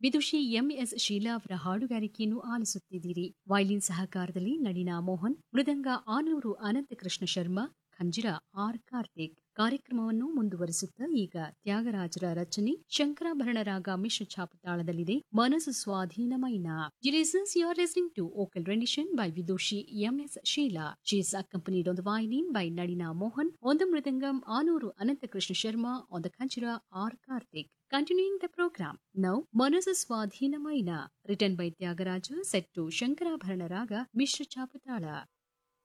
ವಿದುಷಿ M S Sheela ಅವರ ಹಾಡುಗಾರಿಕೆಯನ್ನು ಆಲಿಸುತ್ತಿದ್ದೀರಿ ವೈಲಿನ್ ಸಹಕಾರದಲ್ಲಿ ನಳಿನಾ ಮೋಹನ್ ಮೃದಂಗ ಆನೂರು ಅನಂತಕೃಷ್ಣ ಶರ್ಮಾ ಖಂಜಿರ ಆರ್ ಕಾರ್ತಿಕ್ ಕಾರ್ಯಕ್ರಮವನ್ನು ಮುಂದುವರಿಸುತ್ತಾ ಈಗ ತ್ಯಾಗರಾಜರ ರಚನೆ ಶಂಕರಾಭರಣ ರಾಗ ಮಿಶ್ರ ಛಾಪತಾಳದಲ್ಲಿದೆ ಮನಸ್ಸು ಸ್ವಾಧೀನಮೈನ listeners you are listening to vocal rendition by Vidushi M S Sheela she is accompanied on the violin by Nadina Mohan, on the mridangam Anuru Anantakrishna Sharma, on the kanchira R. Karthik. Continuing the program, now Manasa Swadhina Maina, written by Tyagaraja, set to Shankarabharana Raga, Mishra Chapatala.